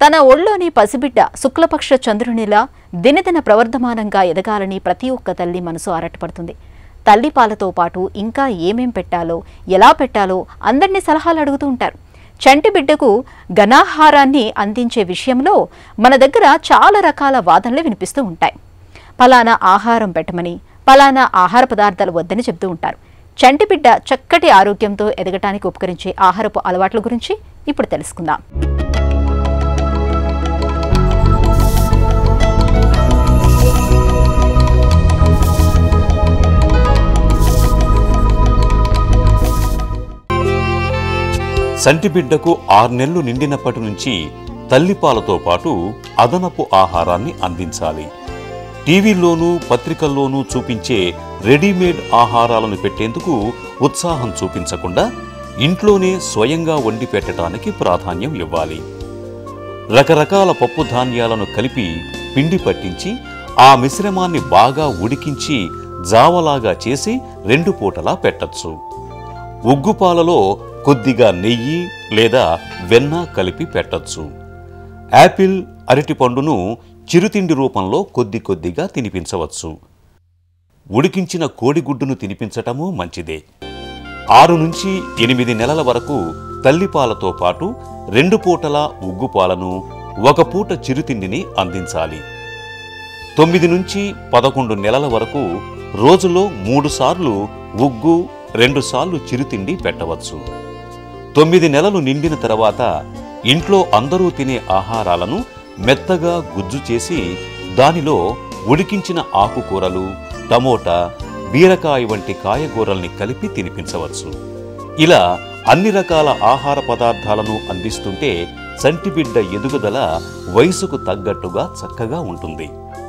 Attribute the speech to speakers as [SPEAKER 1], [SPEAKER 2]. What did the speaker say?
[SPEAKER 1] తన ఒళ్ళోని పసిబిడ్డ శుక్లపక్ష చంద్రునిలా దినదిన ప్రవర్ధమానంగా ఎదగాలని ప్రతి ఒక్క తల్లి మనసు ఆరాటపడుతుంది తల్లి పాలతో పాటు ఇంకా ఏమేం పెట్టాలో ఎలా పెట్టాలో అందరినీ సలహాలు అడుగుతూ ఉంటారు చంటి బిడ్డకు ఘనాహారాన్ని అందించే విషయంలో మన దగ్గర చాలా రకాల వాదనలు వినిపిస్తూ ఉంటాయి పలానా ఆహారం పెట్టమని పలానా ఆహార పదార్థాలు వద్దని చెప్తూ ఉంటారు చంటి బిడ్డ చక్కటి ఆరోగ్యంతో ఎదగటానికి ఉపకరించే ఆహారపు అలవాట్ల గురించి ఇప్పుడు తెలుసుకుందాం
[SPEAKER 2] సంటి బిడ్డకు ఆరు నెలలు నిండినప్పటి నుంచి తల్లిపాలతో పాటు అదనపు ఆహారాన్ని అందించాలి టీవీల్లోనూ పత్రికల్లోనూ చూపించే రెడీమేడ్ ఆహారాలను పెట్టేందుకు ఉత్సాహం చూపించకుండా ఇంట్లోనే స్వయంగా వండి పెట్టడానికి ప్రాధాన్యం ఇవ్వాలి రకరకాల పప్పు ధాన్యాలను కలిపి పిండి పట్టించి ఆ మిశ్రమాన్ని బాగా ఉడికించి జావలాగా చేసి రెండు పూటలా పెట్టచ్చు ఉగ్గుపాలలో కొద్దిగా నెయ్యి లేదా వెన్న కలిపి పెట్టచ్చు యాపిల్ అరటిపండును చిరుతిండి రూపంలో కొద్ది కొద్దిగా తినిపించవచ్చు ఉడికించిన కోడిగుడ్డును తినిపించటము మంచిదే ఆరు నుంచి ఎనిమిది నెలల వరకు తల్లిపాలతో పాటు రెండు పూటల ఉగ్గుపాలను ఒక పూట చిరుతిండిని అందించాలి తొమ్మిది నుంచి పదకొండు నెలల వరకు రోజులో మూడు సార్లు ఉగ్గు రెండు సార్లు చిరుతిండి పెట్టవచ్చు తొమ్మిది నెలలు నిండిన తర్వాత ఇంట్లో అందరూ తినే ఆహారాలను మెత్తగా గుజ్జు చేసి దానిలో ఉడికించిన ఆకుకూరలు టమోటా బీరకాయ వంటి కాయగూరల్ని కలిపి తినిపించవచ్చు ఇలా అన్ని రకాల ఆహార పదార్థాలను అందిస్తుంటే సంటిబిడ్డ ఎదుగుదల వయసుకు తగ్గట్టుగా చక్కగా ఉంటుంది